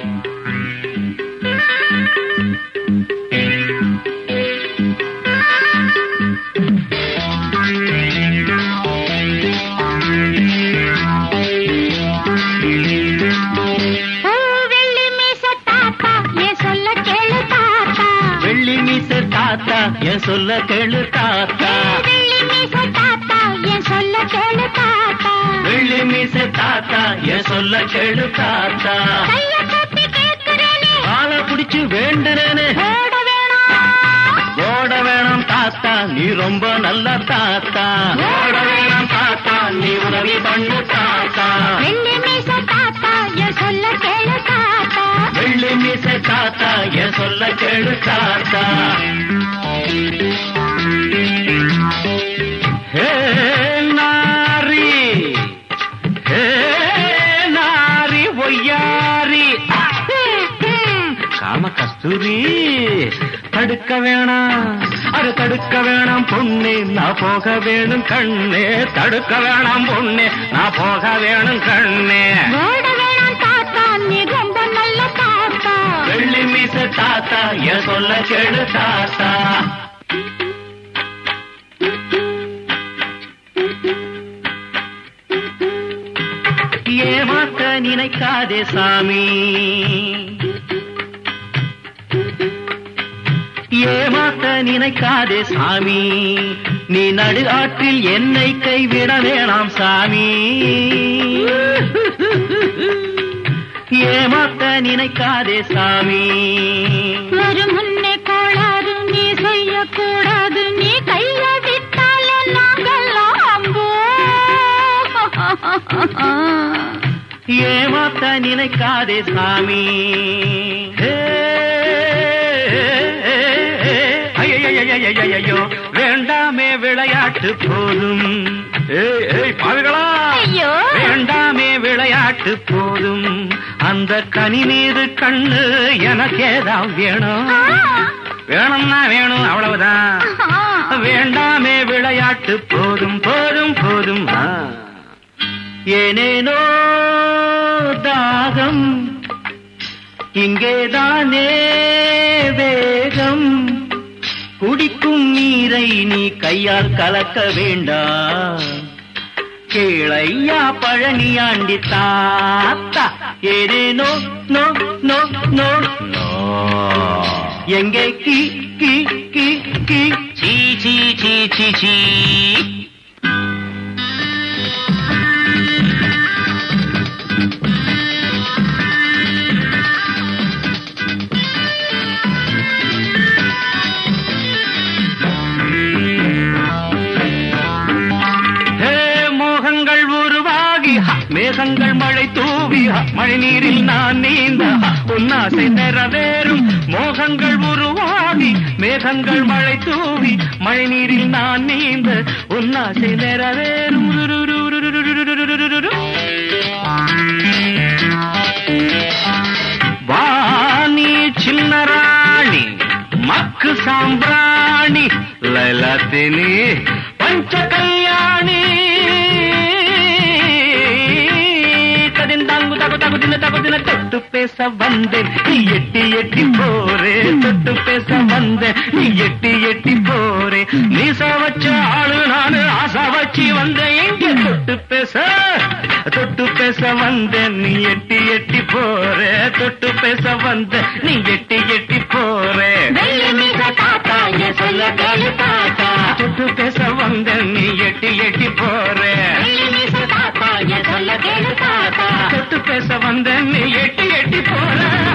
ஓ வெள்ளி மீச தாத்தா என் சொல்ல கேளு தாத்தா வெள்ளி மீச தாத்தா என் சொல்ல கேளு தாத்தா வெள்ளி மீச தாத்தா என் சொல்ல கேளு தாத்தா வெள்ளி மீச தாத்தா என் சொல்ல கேளு தாத்தா கைய கட்டி கேட்கிறேனே ஆளை புடிச்சு வேண்டுறேனே ஓட வேணாம் ஓட வேணாம் தாத்தா நீ ரொம்ப நல்ல தாத்தா ஓட வேணாம் தாத்தா நீ உதவி பண்ணு தாத்தா வெள்ளி மீச தாத்தா என் சொல்ல கேளு தாத்தா வெள்ளி மீச தாத்தா என் சொல்ல கேளு தாத்தா ஹே நாரி ஹே நாரி ஒய்யாரி காம கஸ்தூரி தடுக்க வேணாம் அது தடுக்க வேணாம் பொண்ணே நான் போக வேணும் கண்ணே தடுக்க வேணாம் பொண்ணே நான் போக வேணும் கண்ணே ஓட வேணாம் தாத்தா நீ ரொம்ப நல்ல தாத்தா வெள்ளி மீச தாத்தா என் சொல்ல கேளு தாத்தா ஏமாத்த நினைக்காதே சாமி ஏமாத்த நினைக்காதே சாமி நீ நடு ஆற்றில் என்னை கைவிட வேணாம் சாமி ஏமாத்த நினைக்காதே சாமி ஒரு முன்னே கோளாறு நீ செய்யக்கூடாது நீ கைய விட்டால நாங்கெல்லாம் அம்போ. ஏமாத்த நினைக்காதே சாமி ஐயோ வேண்டாமே விளையாட்டு போதும் ஏய், ஏய், பாவிகளா ஐயோ வேண்டாமே விளையாட்டு போதும் அந்த கனி மீது கண்ணு எனக்கேதான் வேணும் ஆ, வேணும்னா வேணும் அவ்வளவுதான் ஆ. வேண்டாமே விளையாட்டு போதும் போதும் போதும் ஆ. ஏனேனோ தாகம் இங்கேதானே வேகம் குடிக்கும் நீரை நீ கையால் கலக்க வேண்டாம் கேளையா பழனியாண்டி தாத்தா ஏனேனோ நோ நோ நோ நோ எங்கே கி கி கி கி சீ சீ சீ சீ சீ ஹே மோகங்கள் உருவாகி ஹ, மேகங்கள் மழை தூவி ஹ, மழை நீரில் நான் நீந்த ஹ, உன்னாசை நிறைவேறும் மோகங்கள் உருவாகி மேகங்கள் மழை தூவி மழை நீரில் நான் நீந்த உன்னாசை நிறைவேறும் ருருருருருருருருருருரு. வாணி சின்ன ராணி மக்கு சாம்பிராணி லைலாத்தினி பஞ்ச கல்யாணி கதிந்தாங்கு தகு தகு தின தகு தின தொட்டு பேச வந்தேன் நீ எட்டி எட்டி போரே தொட்டு பேச வந்தேன் நீ எட்டி எட்டி போரே நீச வச்ச ஆளு நானு ஆசா வச்சு வந்தேன் எங்க தொட்டு பேச தொட்டு பேச வந்தேன் நீ எட்டி எட்டி போரே தொட்டு பேச வந்தேன் நீ எட்டி எட்டி போரே வெள்ளி மீச தாத்தா என் சொல்ல கேளு தாத்தா தொட்டு பேச வந்தேன் நீ எட்டி எட்டி போரே வெள்ளி மீச தாத்தா என் சொல்ல கேளு தாத்தா தொட்டு பேச வந்தேன் நீ எட்டி எட்டி போற